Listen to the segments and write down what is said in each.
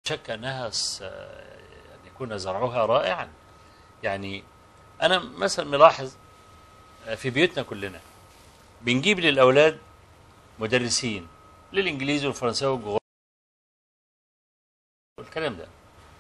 شك أنها س- أن يكون زرعها رائعا يعني أنا مثلا ملاحظ في بيوتنا كلنا بنجيب للأولاد مدرسين للإنجليزي والفرنساوي والجغرافيا والكلام ده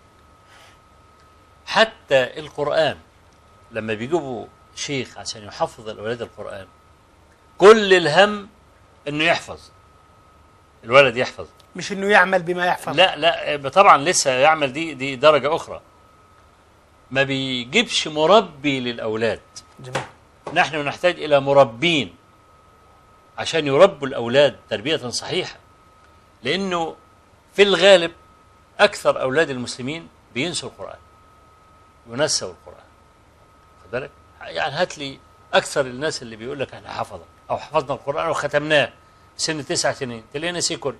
حتى القرآن لما بيجيبوا شيخ عشان يحفظ الأولاد القرآن كل الهم إنه يحفظ الولد يحفظ مش انه يعمل بما يحفظ لا لا طبعا لسه يعمل دي دي درجة أخرى ما بيجيبش مربي للأولاد جميل نحن نحتاج إلى مربين عشان يربوا الأولاد تربية صحيحة لأنه في الغالب أكثر أولاد المسلمين بينسوا القرآن ينسوا القرآن خد بالك يعني هات لي أكثر الناس اللي بيقول لك احنا حفظه أو حفظنا القرآن وختمناه سن تسع سنين تلاقيه نسيه كله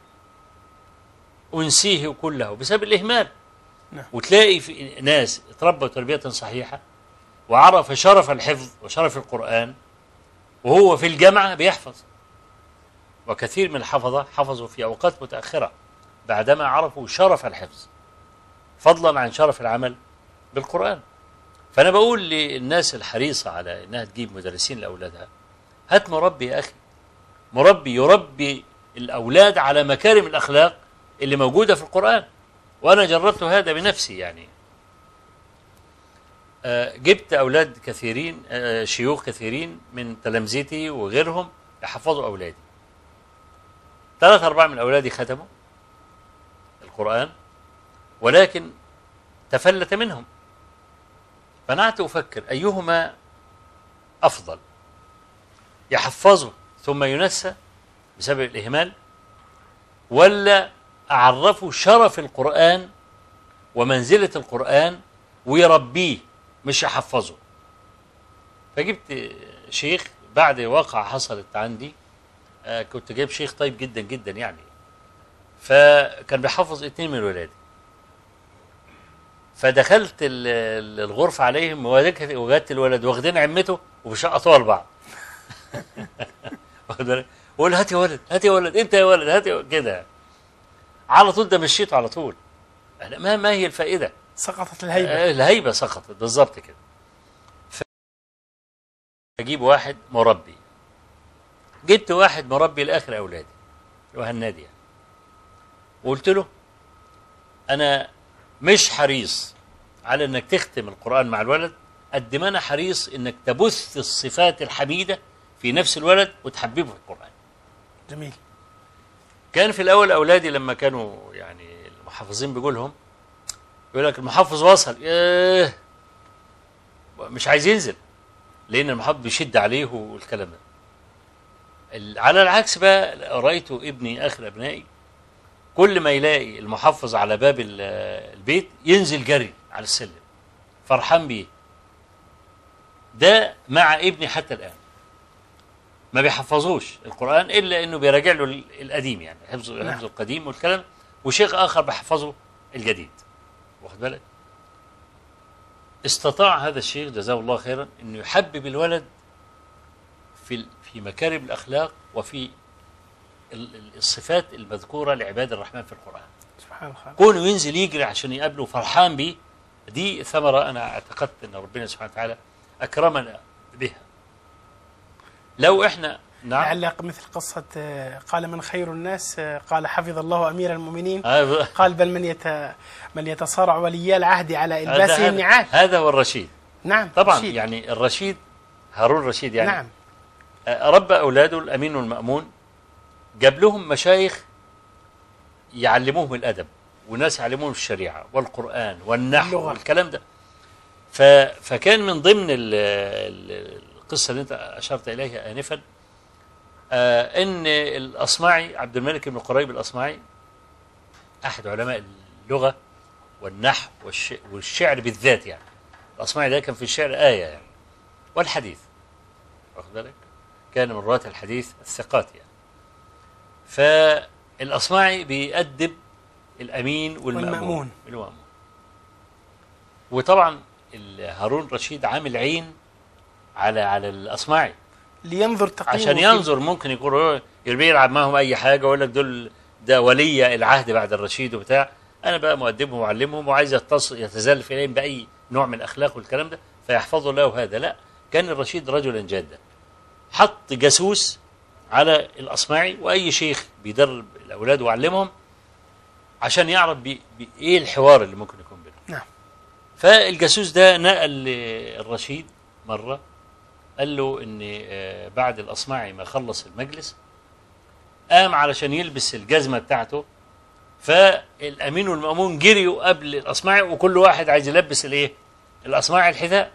ونسيه كله بسبب الإهمال نعم. وتلاقي في ناس تربوا تربية صحيحة وعرف شرف الحفظ وشرف القرآن وهو في الجامعة بيحفظ وكثير من الحفظة حفظوا في أوقات متأخرة بعدما عرفوا شرف الحفظ فضلا عن شرف العمل بالقرآن فأنا بقول للناس الحريصة على أنها تجيب مدرسين لأولادها هات مربي يا أخي مربي يربي الأولاد على مكارم الأخلاق اللي موجودة في القرآن وأنا جربت هذا بنفسي يعني آه، جبت أولاد كثيرين آه، شيوخ كثيرين من تلامذتي وغيرهم يحفظوا أولادي ثلاثة أربعة من أولادي ختموا القرآن ولكن تفلت منهم فنعت أفكر أيهما أفضل يحفظه ثم ينسى بسبب الإهمال ولا أعرفه شرف القرآن ومنزلة القرآن ويربيه مش يحفظه فجبت شيخ بعد واقعة حصلت عندي آه، كنت جايب شيخ طيب جدا جدا يعني فكان بيحفظ اتنين من ولادي فدخلت ال- ال- الغرفة عليهم ووجدت وجدت الولد واخدين عمته وبيشقطوها لبعض واخد بالك؟ وقول هات يا ولد هات يا ولد انت يا ولد هات يا ولد كده على طول ده مشيته على طول أنا ما ما هي الفائدة سقطت الهيبة آه، الهيبة سقطت بالظبط كده ف- أجيب واحد مربي جبت واحد مربي لآخر أولادي وهالنادي يعني. وقلت له أنا مش حريص على إنك تختم القرآن مع الولد قد ما أنا حريص إنك تبث الصفات الحميدة في نفس الولد وتحببه في القرآن جميل كان في الأول أولادي لما كانوا يعني المحافظين بيقولهم يقول لك المحافظ وصل ياه مش عايز ينزل لأن المحافظ بيشد عليه والكلام ده ال- على العكس بقى رأيت ابني آخر أبنائي كل ما يلاقي المحفظ على باب ال- البيت ينزل جري على السلم فرحان بيه ده مع ابني حتى الآن ما بيحفظوش القرآن إلا إنه بيراجع له ال- القديم يعني حفظه نعم. حفظه القديم والكلام وشيخ آخر بيحفظه الجديد واخد بالك استطاع هذا الشيخ جزاه الله خيرا انه يحبب الولد في ال- في مكارم الاخلاق وفي ال- ال- الصفات المذكوره لعباد الرحمن في القران سبحان الله كونه ينزل يجري عشان يقابله فرحان بيه دي ثمره انا اعتقدت ان ربنا سبحانه وتعالى اكرمنا بها لو احنا نعم يعلق مثل قصة آه، قال من خير الناس آه، قال حفظ الله أمير المؤمنين هذا قال بل من يت من يتصارع ولي العهد على إلباسه هذا- النعال هذا هو الرشيد نعم طبعا رشيد. يعني الرشيد هارون رشيد يعني نعم ربى أولاده الأمين والمأمون جاب لهم مشايخ يعلموهم الأدب وناس يعلموهم الشريعة والقرآن والنحو اللغة. والكلام ده ف... فكان من ضمن ال... ال- القصة اللي أنت أشرت إليها آنفا آه إن الأصمعي عبد الملك بن قريب الأصمعي أحد علماء اللغة والنحو والش... والشعر بالذات يعني الأصمعي ده كان في الشعر آية يعني والحديث واخد بالك كان من رواة الحديث الثقات يعني فالأصمعي بيأدب الأمين والمأمون والمأمون. المأمون وطبعا ال- هارون رشيد عامل عين على على الأصمعي لينظر تقييمه عشان في- ينظر ممكن يكون هو يربي يلعب معهم أي حاجة ويقول لك دول ده ولي العهد بعد الرشيد وبتاع انا بقى مؤدبهم وأعلمهم وعايز يتصل يتزلف اليهم باي نوع من الاخلاق والكلام ده فيحفظوا له هذا لا كان الرشيد رجلا جادا حط جاسوس على الاصمعي واي شيخ بيدرب الاولاد ويعلمهم عشان يعرف بي بي ايه الحوار اللي ممكن يكون بينهم نعم فالجاسوس ده نقل للرشيد مره قال له ان آه، بعد الاصمعي ما خلص المجلس قام علشان يلبس الجزمه بتاعته فالامين والمامون جريوا قبل الاصمعي وكل واحد عايز يلبس الايه؟ الاصمعي الحذاء.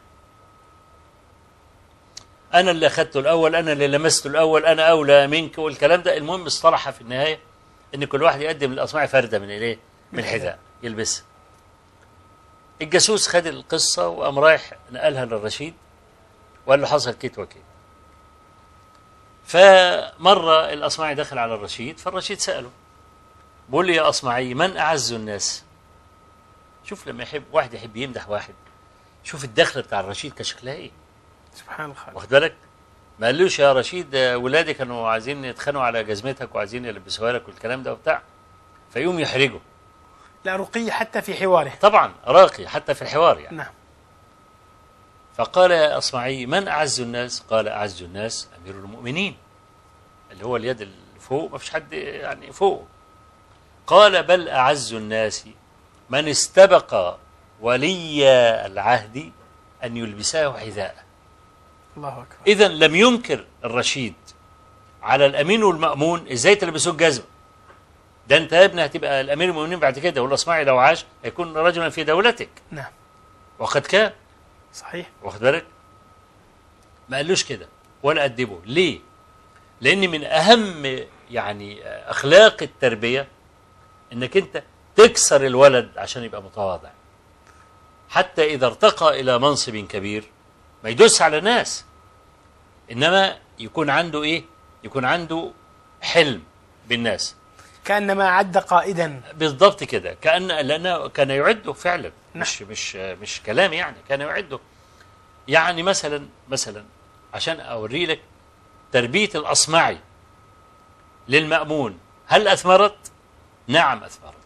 انا اللي اخذته الاول، انا اللي لمسته الاول، انا اولى منك والكلام ده، المهم اصطلح في النهايه ان كل واحد يقدم للاصمعي فرده من الايه؟ من الحذاء يلبسها. الجاسوس خد القصه وقام رايح نقلها للرشيد وقال له حصل كيت وكيت. فمره الاصمعي دخل على الرشيد فالرشيد ساله بقول لي يا أصمعي من أعز الناس شوف لما يحب واحد يحب يمدح واحد شوف الدخل بتاع الرشيد كشكلها ايه سبحان الخالق واخد بالك ما قالوش يا رشيد آه، ولادي كانوا عايزين يتخانقوا على جزمتك وعايزين يلبسوها لك والكلام ده وبتاع فيقوم يحرجه لا رقي حتى في حواره طبعا راقي حتى في الحوار يعني نعم فقال يا أصمعي من أعز الناس قال أعز الناس أمير المؤمنين اللي هو اليد اللي فوق ما فيش حد يعني فوق قال بل أعز الناس من استبق ولي العهد أن يلبسه حذاء الله أكبر إذا لم ينكر الرشيد على الأمين والمأمون إزاي تلبسوه الجزمة ده أنت يا ابني هتبقى الأمير المؤمنين بعد كده والأصمعي لو عاش هيكون رجلا في دولتك نعم وقد كان صحيح واخد بالك ما قالوش كده ولا أدبه ليه لأن من أهم يعني أخلاق التربية إنك أنت تكسر الولد عشان يبقى متواضع حتى إذا ارتقى إلى منصب كبير ما يدوس على ناس إنما يكون عنده إيه يكون عنده حلم بالناس كأنما عد قائدا بالضبط كده كأن لأنه كان يعده فعلا مش مش مش كلام يعني كان يعده يعني مثلا مثلا عشان أوري لك تربية الأصمعي للمأمون هل أثمرت؟ نعم أثمرت